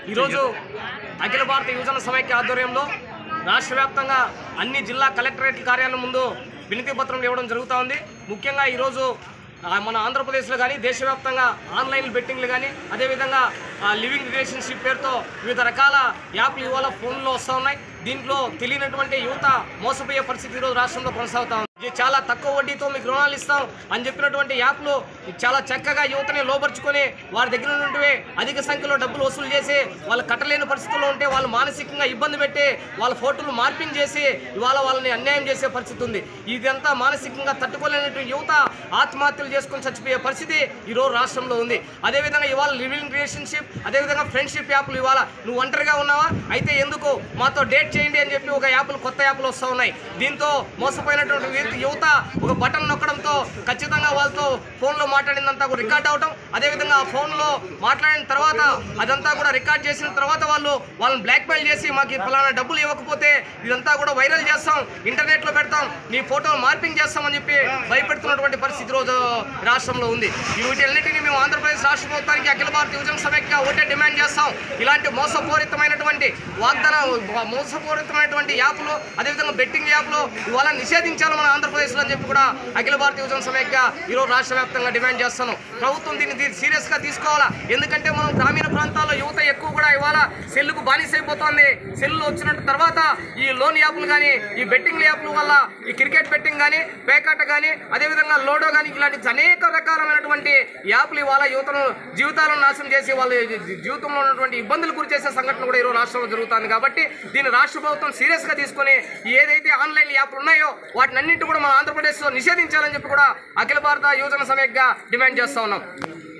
ఈరోజు అఖిల భారత యువజన సమైక్య ఆధ్వర్యంలో రాష్ట్ర వ్యాప్తంగా అన్ని జిల్లా కలెక్టరేట్ కార్యాలయం ముందు వినతి పత్రం ఇవ్వడం జరుగుతూ ఉంది ముఖ్యంగా ఈరోజు ఆ, మన ఆంధ్రప్రదేశ్లో కానీ దేశవ్యాప్తంగా ఆన్లైన్ బెట్టింగ్లు కానీ అదేవిధంగా ఆ, లివింగ్ రిలేషన్షిప్ పేరుతో వివిధ రకాల యాప్లు ఇవాళ ఫోన్లో వస్తూ ఉన్నాయి దీంట్లో తెలియనటువంటి యువత మోసపోయే పరిస్థితి ఈరోజు రాష్ట్రంలో కొనసాగుతా ఉంది ఇది చాలా తక్కువ వడ్డీతో మీకు రుణాలు ఇస్తాం అని చెప్పినటువంటి యాప్లు చాలా చక్కగా యువతని లోపరుచుకొని వారి దగ్గర నుండి అధిక సంఖ్యలో డబ్బులు వసూలు చేసి వాళ్ళు కట్టలేని పరిస్థితుల్లో ఉంటే వాళ్ళు మానసికంగా ఇబ్బంది పెట్టి వాళ్ళ ఫోటోలు మార్పింగ్ చేసి ఇవాళ వాళ్ళని అన్యాయం చేసే పరిస్థితి ఉంది ఇదంతా మానసికంగా తట్టుకోలేనటువంటి యువత ఆత్మహత్యలు చేసుకొని చచ్చిపోయే పరిస్థితి ఈరోజు రాష్ట్రంలో ఉంది అదేవిధంగా ఇవాళ లివింగ్ రిలేషన్షిప్ అదేవిధంగా ఫ్రెండ్షిప్ యాప్లు ఇవాళ నువ్వు ఒంటరిగా ఉన్నావా అయితే ఎందుకు మాతో డేట్ చేయండి అని చెప్పి ఒక యాప్లు కొత్త యాప్లు వస్తూ ఉన్నాయి దీంతో మోసపోయినటువంటి వ్యక్తి- యువత ఒక బటన్ నొక్కడంతో ఖచ్చితంగా వాళ్ళతో ఫోన్లో మాట్లాడిందంతా కూడా రికార్డ్ అవడం అదేవిధంగా ఆ ఫోన్లో మాట్లాడిన తర్వాత అదంతా కూడా రికార్డ్ చేసిన తర్వాత వాళ్ళు వాళ్ళని బ్లాక్మెయిల్ చేసి మాకు ఈ ఫలానా డబ్బులు ఇవ్వకపోతే ఇదంతా కూడా వైరల్ చేస్తాం ఇంటర్నెట్లో పెడతాం నీ ఫోటో మార్పింగ్ చేస్తామని చెప్పి భయపెడుతున్నటువంటి పరిస్థితి రోజు రాష్ట్రంలో ఉంది ఈ వీటన్నిటిని మేము ఆంధ్రప్రదేశ్ రాష్ట్ర ప్రభుత్వానికి అఖిల భారత యువజన సమైక్య ఒకటే డిమాండ్ చేస్తాం ఇలాంటి మోసపూరితమైనటువంటి వాగ్దానం మోసపూరితమైనటువంటి యాప్లు అదేవిధంగా బెట్టింగ్ యాప్లు ఇవాళ నిషేధించాలి మన ఆంధ్రప్రదేశ్లో అని చెప్పి కూడా అఖిల భారత యువజన సమైక్య ఈరోజు రాష్ట్ర వ్యాప్తంగా డిమాండ్ చేస్తున్నాం ప్రభుత్వం దీన్ని దీన్ని సీరియస్గా తీసుకోవాలా ఎందుకంటే మనం గ్రామీణ ప్రాంతాల్లో యువత ఎక్కువ కూడా ఇవాళ సెల్లుకు బానిసైపోతుంది సెల్లు వచ్చిన తర్వాత ఈ లోన్ యాప్లు కానీ ఈ బెట్టింగ్ యాప్ల వల్ల ఈ క్రికెట్ బెట్టింగ్ కానీ పేకాట కానీ అదేవిధంగా లోడో కానీ ఇలాంటి అనేక రకాలైనటువంటి యాప్లు ఇవాళ యువతను జీవితాలను నాశనం చేసి వాళ్ళ జీ- జీవితంలో ఉన్నటువంటి ఇబ్బందులు గురి చేసే సంఘటన కూడా ఈరోజు రాష్ట్రంలో జరుగుతుంది కాబట్టి దీన్ని రాష్ట్ర ప్రభుత్వం సీరియస్గా తీసుకొని ఏదైతే ఆన్లైన్ యాప్లు ఉన్నాయో వాటిని అన్నింటి కూడా మన ఆంధ్రప్రదేశ్లో నిషేధించాలని చెప్పి కూడా అఖిల భారత యువజన సమైక్గా డిమాండ్ చేస్తా ఉన్నాం